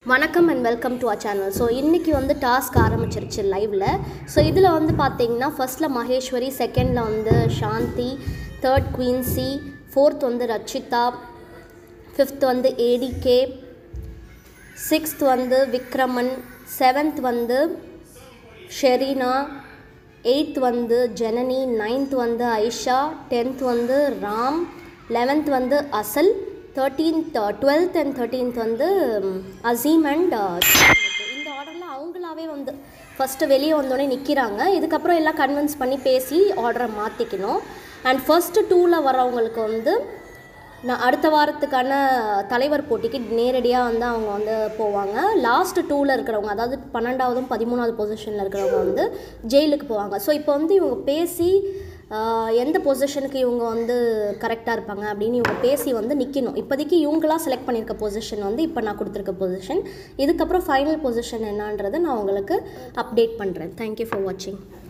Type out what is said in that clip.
வணக்கம் and welcome to a channel so இன்றைக்கி வந்து டாஸ்க் ஆரம்பிச்சிருச்சு லைவில் ஸோ இதில் வந்து பார்த்தீங்கன்னா ஃபர்ஸ்ட்டில் மகேஸ்வரி செகண்டில் வந்து சாந்தி தேர்ட் குயின்சி ஃபோர்த் வந்து ரச்சிதா ஃபிஃப்த் வந்து ஏடிகே சிக்ஸ்த் வந்து விக்ரமன் செவன்த் வந்து ஷெரீனா எயித் வந்து ஜனனி நைன்த் வந்து ஐஷா டென்த் வந்து ராம் லெவன்த் வந்து அசல் தேர்ட்டீன்த் டுவெல்த் அண்ட் தேர்ட்டீன்த் வந்து ம், அசீம் அண்ட் இந்த ஆர்டரில் அவங்களாவே வந்து ஃபஸ்ட்டு வெளியே வந்தோடனே நிற்கிறாங்க இதுக்கப்புறம் எல்லாம் கன்வின்ஸ் பண்ணி பேசி ஆர்டரை மாற்றிக்கணும் அண்ட் ஃபஸ்ட்டு டூவில் வரவங்களுக்கு வந்து நான் அடுத்த வாரத்துக்கான தலைவர் போட்டிக்கு நேரடியாக வந்து அவங்க வந்து போவாங்க லாஸ்ட் டூவில் இருக்கிறவங்க அதாவது பன்னெண்டாவதும் பதிமூணாவது பொசிஷனில் இருக்கிறவங்க வந்து ஜெயிலுக்கு போவாங்க ஸோ இப்போ வந்து இவங்க பேசி ஆஹ், எந்த பொசிஷனுக்கு இவங்க வந்து கரெக்டாக இருப்பாங்க அப்படின்னு இவங்க பேசி வந்து நிற்கணும் இப்போதைக்கு இவங்களா செலக்ட் பண்ணியிருக்க பொசிஷன் வந்து இப்போ நான் கொடுத்துருக்க பொசிஷன் இதுக்கப்புறம் ஃபைனல் பொசிஷன் என்னன்றதை நான் உங்களுக்கு அப்டேட் பண்ணுறேன் தேங்க்யூ ஃபார் வாட்சிங்